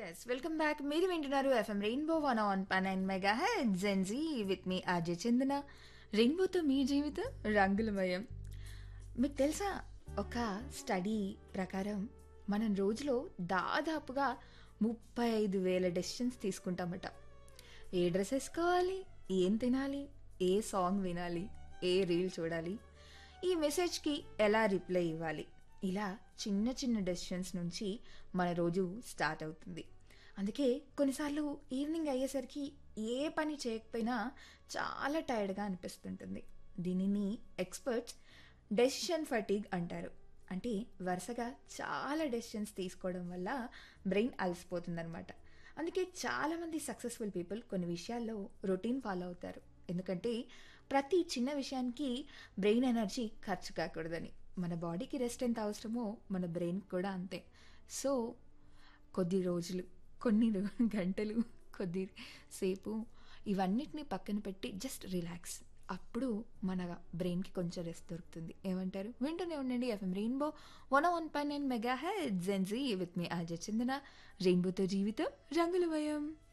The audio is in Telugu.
ఎస్ వెల్కమ్ బ్యాక్ మీరు వింటున్నారు FM rainbow one on fun and mega head Gen Z with మీ అజయ్ చందన రెయిన్బోతో మీ జీవితం రంగులమయం మీకు తెలుసా ఒక స్టడీ ప్రకారం మనం రోజులో దాదాపుగా ముప్పై ఐదు వేల డెసిషన్స్ తీసుకుంటామట ఏ డ్రెస్ వేసుకోవాలి ఏం తినాలి ఏ సాంగ్ వినాలి ఏ రీల్ చూడాలి ఈ మెసేజ్కి ఎలా రిప్లై ఇవ్వాలి ఇలా చిన్న చిన్న డెసిషన్స్ నుంచి మన రోజు స్టార్ట్ అవుతుంది అందుకే కొన్నిసార్లు ఈవినింగ్ అయ్యేసరికి ఏ పని చేయకపోయినా చాలా టైర్డ్గా అనిపిస్తుంటుంది దీనిని ఎక్స్పర్ట్స్ డెసిషన్ ఫటీగ్ అంటారు అంటే వరుసగా చాలా డెసిషన్స్ తీసుకోవడం వల్ల బ్రెయిన్ అలసిపోతుందన్నమాట అందుకే చాలామంది సక్సెస్ఫుల్ పీపుల్ కొన్ని విషయాల్లో రొటీన్ ఫాలో అవుతారు ఎందుకంటే ప్రతి చిన్న విషయానికి బ్రెయిన్ ఎనర్జీ ఖర్చు కాకూడదని మన బాడీకి రెస్ట్ ఎంత అవసరమో మన బ్రెయిన్ కూడా అంతే సో కొద్ది రోజులు కొన్ని రో- గంటలు కొద్ది సేపు ఇవన్నిటిని పక్కన పెట్టి జస్ట్ రిలాక్స్ అప్పుడు మన బ్రెయిన్కి కొంచెం రెస్ట్ దొరుకుతుంది ఏమంటారు వింటూనే ఉండండి FM rainbow one one fine and mega head Gen Z with మీ అజయ్ చందన రెయిన్బోతో జీవితం రంగుల భయం